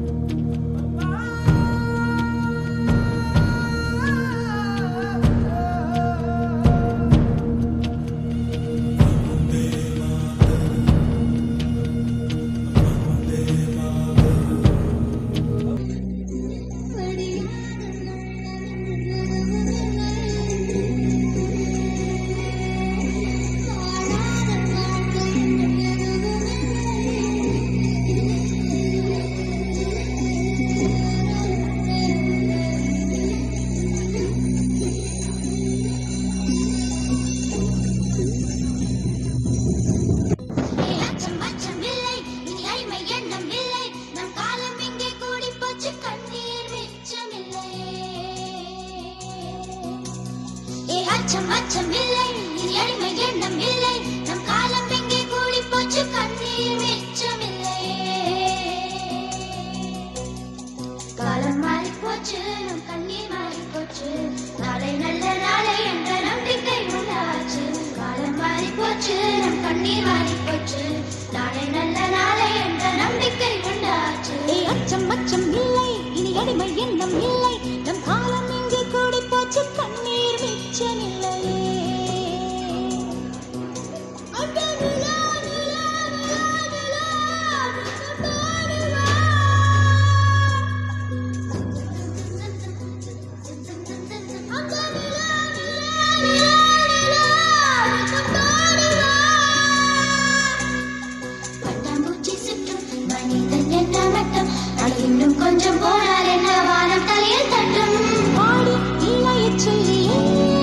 அச்சம் அச்சம் இல்லை இனி அடிமை எண்ணம் இல்லை நம் காலம் இங்கே கூடி போச்சு கண்ணீர் மிச்சமில்லை ஏ அச்சம் அச்சம் இல்லை இனி அடிமை எண்ணம் இல்லை நம் காலம் இங்கே கூடி போச்சு கண்ணீர் மிச்சமில்லை காலம் மாறி போச்சு நம் கண்ணீர் மாறி போச்சு நாளை நல்ல நாளை என்ற நம்பிக்கை உண்டாச்சு காலம் மாறி போச்சு நம் கண்ணீர் மாறி போச்சு நாளை நல்ல நாளை என்ற நம்பிக்கை உண்டாச்சு ஏ அச்சம் அச்சம் இல்லை இனி அடிமை எண்ணம் இல்லை நம் காலம் இங்கே கூடி போச்சு கண்ணீர் மிச்சமில்லை அட நிலா, நிலா, நிலா, நிலா, நிலா, நிலா. அட நிலா, நிலா, நிலா, நிலா, பட்டாம்பூச்சி சுற்றும் மனிதன் என்ன மட்டம் அது இன்னும் கொஞ்சம் போனால் என்ன வானம் தலையில் தட்டும் பாடி இளைய சொல்லியே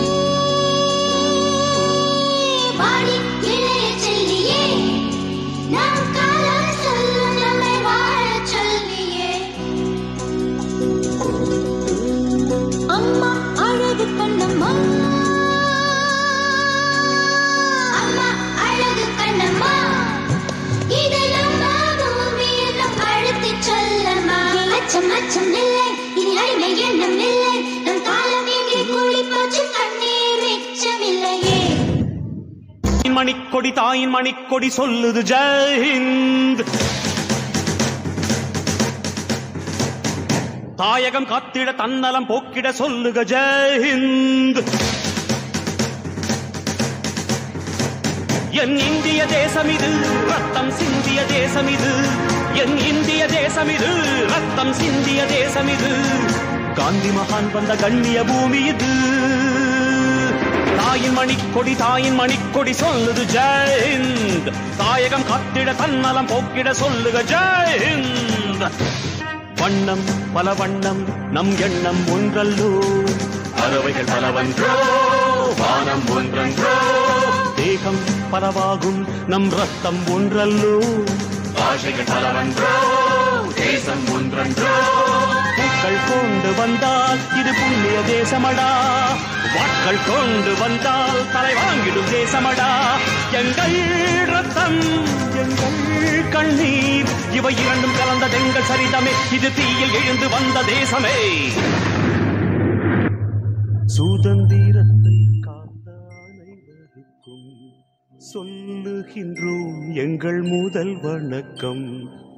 பாடி இளைய செல்லியே நம் காலம் சொல்லும் நம்மை வாழச் சொல்லியே அம்மா அழகு கண்ணம்மா அம்மா அழகு கண்ணம்மா இதை நம்ம பூமியில் நம் அழுத்திச் சொல்லம்மா அச்சம் அச்சம் இல்லை இனி அடிமை எண்ணம் இல்லை நம் காலம் எங்கே கூடி போச்சு கண்ணீர் மிச்சமில்லையே தாயின் மணிக்கொடி தாயின் மணிக்கொடி சொல்லுது ஜெயஹிந்த் தாயகம் காத்திட தன்னலம் போக்கிட சொல்லுக ஜெயஹிந்த் என் இந்திய தேசம் இது ரத்தம் சிந்திய தேசம் இது என் இந்திய தேசம் இது ரத்தம் சிந்திய தேசம் இது காந்தி மகான் வந்த கண்ணிய பூமி இது தாயின் மணிக்கொடி தாயின் மணிக்கொடி சொல்லுது ஜெயஹிந்த் தாயகம் காத்திட தன்னலம் போக்கிட சொல்லுக ஜெயஹிந்த் வண்ணம் பல வண்ணம் நம் எண்ணம் ஒன்றல்லோ பறவைகள் பலவன்றோ வானம் ஒன்றன்றோ தேகம் பலவாகும் நம் ரத்தம் ஒன்றல்லோ பாஷைகள் பலவன்றோ தேசம் ஒன்றன்றோ பூக்கள் கொண்டு வந்தால் இது புண்ணிய தேசமடா வாட்கள் கொண்டு வந்தால் தலை வாங்கிடும் தேசமடா எங்கள் ரத்தம் எங்கள் கண்ணீர் இவை இரண்டும் கலந்த எங்கள் சரிதமே இது தீயில் எழுந்து வந்த தேசமே சுதந்திரத்தை காத்த அனைவருக்கும் சொல்லுகின்றோம் எங்கள் முதல் வணக்கம்